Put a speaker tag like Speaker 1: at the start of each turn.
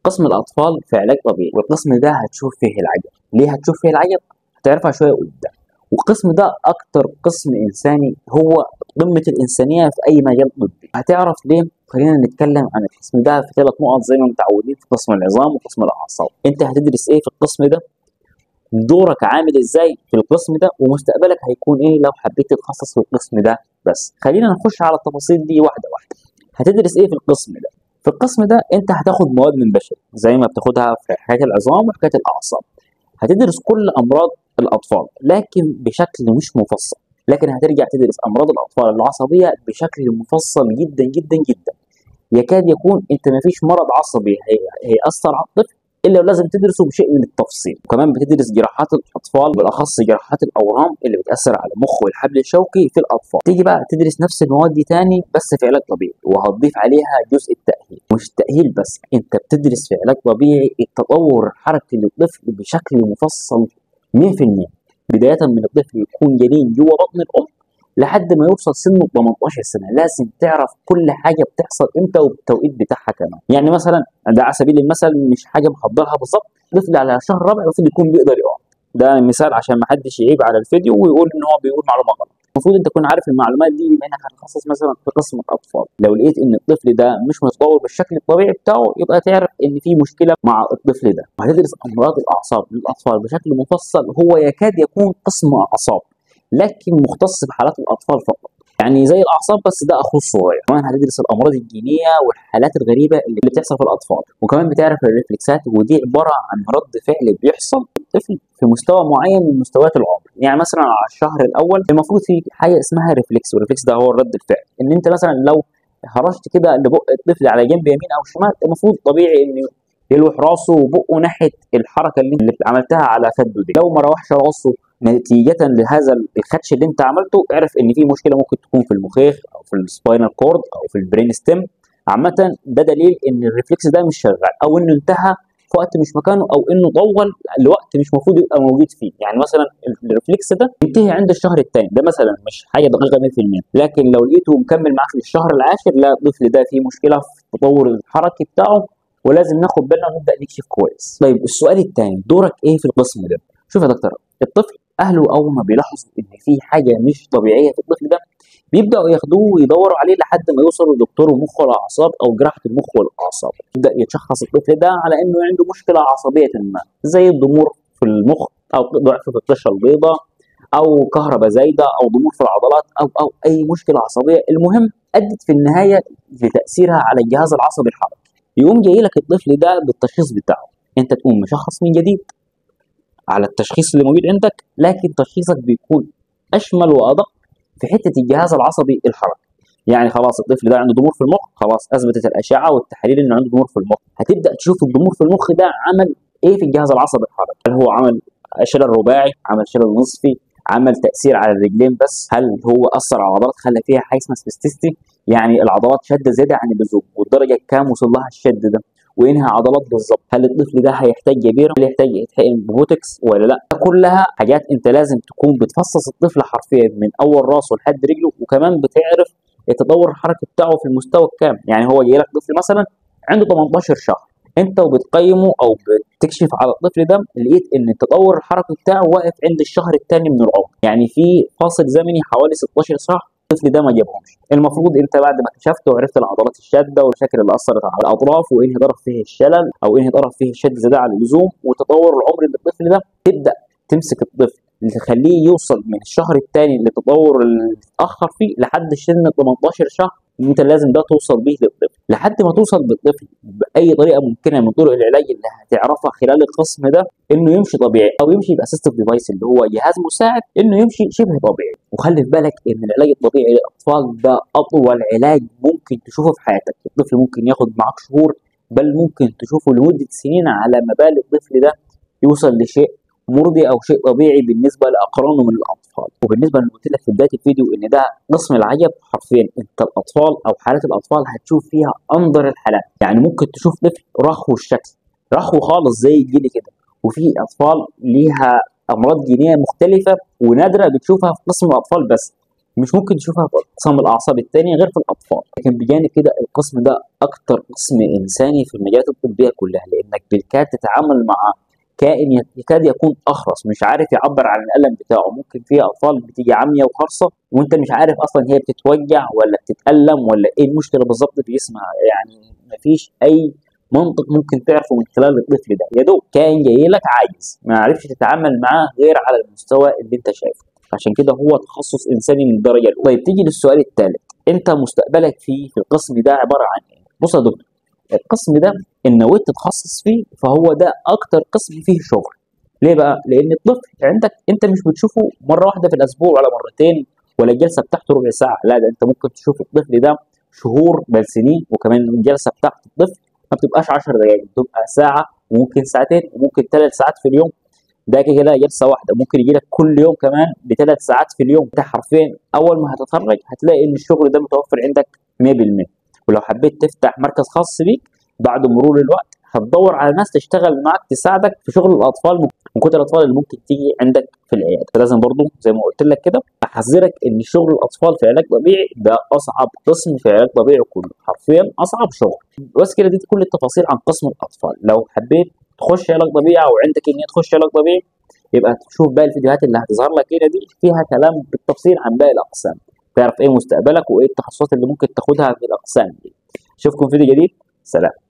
Speaker 1: قسم الاطفال في علاج طبيعي والقسم ده هتشوف فيه العجب ليه هتشوف فيه العجب هتعرفها شويه قدام والقسم ده اكتر قسم انساني هو قمه الانسانيه في اي مجال طبي هتعرف ليه خلينا نتكلم عن القسم ده في ثلاث نقط زي ما متعودين في قسم العظام وقسم الاعصاب انت هتدرس ايه في القسم ده دورك عامل ازاي في القسم ده ومستقبلك هيكون ايه لو حبيت تتخصص في القسم ده بس خلينا نخش على التفاصيل دي واحده واحده هتدرس ايه في القسم ده في القسم ده انت هتاخد مواد من بشري زي ما بتاخدها في حكايه العظام وحكايه الاعصاب هتدرس كل امراض الاطفال لكن بشكل مش مفصل لكن هترجع تدرس امراض الاطفال العصبيه بشكل مفصل جدا جدا جدا يكاد يكون انت ما فيش مرض عصبي هي- هيأثر على الطفل الا ولازم تدرسه بشيء من التفصيل وكمان بتدرس جراحات الاطفال بالاخص جراحات الاورام اللي بتاثر على المخ والحبل الشوكي في الاطفال تيجي بقى تدرس نفس المواد دي تاني بس في علاج طبيعي وهتضيف عليها جزء التاهيل مش التاهيل بس انت بتدرس في علاج طبيعي التطور الحركي للطفل بشكل مفصل 100% بدايه من الطفل يكون جنين جوه بطن الام لحد ما يوصل سنه 18 سنه لازم تعرف كل حاجه بتحصل امتى وبالتوقيت بتاعها كمان يعني مثلا ده على سبيل المثل مش حاجه محضرها بالظبط طفل على شهر رابع المفروض يكون بيقدر يقعد ده مثال عشان ما حدش يعيب على الفيديو ويقول ان هو بيقول معلومه غلط المفروض انت تكون عارف المعلومات دي بما انك هتتخصص مثلا في قسم الاطفال لو لقيت ان الطفل ده مش متطور بالشكل الطبيعي بتاعه يبقى تعرف ان في مشكله مع الطفل ده وهتدرس امراض الاعصاب للاطفال بشكل مفصل هو يكاد يكون قسم اعصاب لكن مختص بحالات الاطفال فقط يعني زي الاعصاب بس ده اخوه الصغير كمان هتدرس الامراض الجينيه والحالات الغريبه اللي بتحصل في الاطفال وكمان بتعرف الريفلكسات ودي عباره عن رد فعل بيحصل في الطفل في مستوى معين من مستويات العمر يعني مثلا على الشهر الاول المفروض في حاجه اسمها ريفلكس والريفلكس ده هو الرد الفعل ان انت مثلا لو هرشت كده لبق الطفل على جنب يمين او شمال المفروض طبيعي انه يلوح راسه وبقه ناحيه الحركه اللي اللي عملتها على خده دي لو ما روحش راسه نتيجة لهذا الخدش اللي انت عملته اعرف ان في مشكلة ممكن تكون في المخيخ او في السباينال كورد او في البرين ستيم عامة ده دليل ان الريفلكس ده مش شغال او انه انتهى في وقت مش مكانه او انه طول لوقت مش المفروض يبقى موجود فيه يعني مثلا الريفلكس ده ينتهي عند الشهر الثاني ده مثلا مش حاجه دقيقه 100% لكن لو لقيته مكمل معاك للشهر العاشر لا الطفل ده فيه مشكله في التطور الحركي بتاعه ولازم ناخد بالنا ونبدا نكشف كويس طيب السؤال الثاني دورك ايه في القسم ده شوف يا دكتور الطفل اهله اول ما بيلاحظوا ان في حاجه مش طبيعيه في الطفل ده بيبداوا ياخدوه ويدوروا عليه لحد ما يوصلوا لدكتور المخ والاعصاب او جراحه المخ والاعصاب يبدا يتشخص الطفل ده على انه عنده مشكله عصبيه ما زي الضمور في المخ او ضعف في القشره البيضاء او كهرباء زايده او ضمور في العضلات او او اي مشكله عصبيه المهم ادت في النهايه لتاثيرها على الجهاز العصبي الحركي يقوم جاي لك الطفل ده بالتشخيص بتاعه انت تقوم مشخص من جديد على التشخيص اللي موجود عندك لكن تشخيصك بيكون اشمل وادق في حته الجهاز العصبي الحركي يعني خلاص الطفل ده عنده ضمور في المخ خلاص اثبتت الاشعه والتحاليل انه عنده ضمور في المخ هتبدا تشوف الضمور في المخ ده عمل ايه في الجهاز العصبي الحركي هل هو عمل شلل رباعي عمل شلل نصفي عمل تاثير على الرجلين بس هل هو اثر على العضلات خلى فيها حاجه اسمها سبيستيستي يعني العضلات شد زياده عن اللزوم والدرجه كام وصل لها الشد ده وينهى عضلات بالظبط هل الطفل ده هيحتاج جبيره هل يحتاج يتحقن ببوتكس ولا لا ده كلها حاجات انت لازم تكون بتفصص الطفل حرفيا من اول راسه لحد رجله وكمان بتعرف التطور الحركي بتاعه في المستوى الكام يعني هو جاي لك طفل مثلا عنده 18 شهر انت وبتقيمه او بتكشف على الطفل ده لقيت ان التطور الحركي بتاعه واقف عند الشهر الثاني من العمر يعني في فاصل زمني حوالي 16 شهر الطفل ده ما جابهمش المفروض انت بعد ما كشفت وعرفت العضلات الشاده والمشاكل اللي اثرت على الاطراف وانهي طرف فيه الشلل او انهي طرف فيه الشد زياده عن اللزوم وتطور العمر للطفل ده تبدا تمسك الطفل تخليه يوصل من الشهر الثاني للتطور اللي اتاخر فيه لحد سن 18 شهر انت لازم ده توصل بيه للطفل لحد ما توصل بالطفل باي طريقه ممكنه من طرق العلاج اللي هتعرفها خلال القسم ده انه يمشي طبيعي او يمشي باسيستيف ديفايس اللي هو جهاز مساعد انه يمشي شبه طبيعي وخلي في بالك ان العلاج الطبيعي للاطفال ده اطول علاج ممكن تشوفه في حياتك الطفل ممكن ياخد معاك شهور بل ممكن تشوفه لمده سنين على ما بال الطفل ده يوصل لشيء مرضي او شيء طبيعي بالنسبه لاقرانه من الاطفال وبالنسبه اللي قلت لك في بدايه الفيديو ان ده قسم العجب حرفيا انت الاطفال او حالات الاطفال هتشوف فيها انظر الحالات يعني ممكن تشوف طفل رخو الشكل رخو خالص زي الجيلي كده وفي اطفال ليها امراض جينيه مختلفه ونادره بتشوفها في قسم الاطفال بس مش ممكن تشوفها في اقسام الاعصاب التانية غير في الاطفال لكن بجانب كده القسم ده اكتر قسم انساني في المجالات الطبيه كلها لانك بالكاد تتعامل مع كائن يكاد يكون اخرس مش عارف يعبر عن الالم بتاعه ممكن في اطفال بتيجي عمية وخرصه وانت مش عارف اصلا هي بتتوجع ولا بتتالم ولا ايه المشكله بالظبط في جسمها يعني مفيش اي منطق ممكن تعرفه من خلال الطفل ده يا دوب كائن جاي لك عاجز ما عرفش تتعامل معاه غير على المستوى اللي انت شايفه عشان كده هو تخصص انساني من الدرجه الاولى طيب تيجي للسؤال الثالث انت مستقبلك فيه في القسم ده عباره عن ايه بص يا دكتور القسم ده ان نويت تتخصص فيه فهو ده اكتر قسم فيه شغل ليه بقى لان الطفل عندك انت مش بتشوفه مره واحده في الاسبوع ولا مرتين ولا الجلسه بتاعته ربع ساعه لا ده انت ممكن تشوف الطفل ده شهور بل سنين وكمان الجلسه بتاعت الطفل ما بتبقاش 10 دقائق بتبقى ساعه وممكن ساعتين وممكن ثلاث ساعات في اليوم ده كده جلسه واحده ممكن يجي لك كل يوم كمان بثلاث ساعات في اليوم انت حرفيا اول ما هتتخرج هتلاقي ان الشغل ده متوفر عندك 100% ولو حبيت تفتح مركز خاص بيك بعد مرور الوقت هتدور على ناس تشتغل معاك تساعدك في شغل الاطفال من كتر الاطفال اللي ممكن تيجي عندك في العياده فلازم برضو زي ما قلت لك كده احذرك ان شغل الاطفال في علاج طبيعي ده اصعب قسم في علاج طبيعي كله حرفيا اصعب شغل بس كده دي كل التفاصيل عن قسم الاطفال لو حبيت تخش علاج طبيعي او عندك ان تخش علاج طبيعي يبقى تشوف باقي الفيديوهات اللي هتظهر لك هنا دي فيها كلام بالتفصيل عن باقي الاقسام تعرف ايه مستقبلك وايه التخصصات اللي ممكن تاخدها في الاقسام دي اشوفكم في فيديو جديد سلام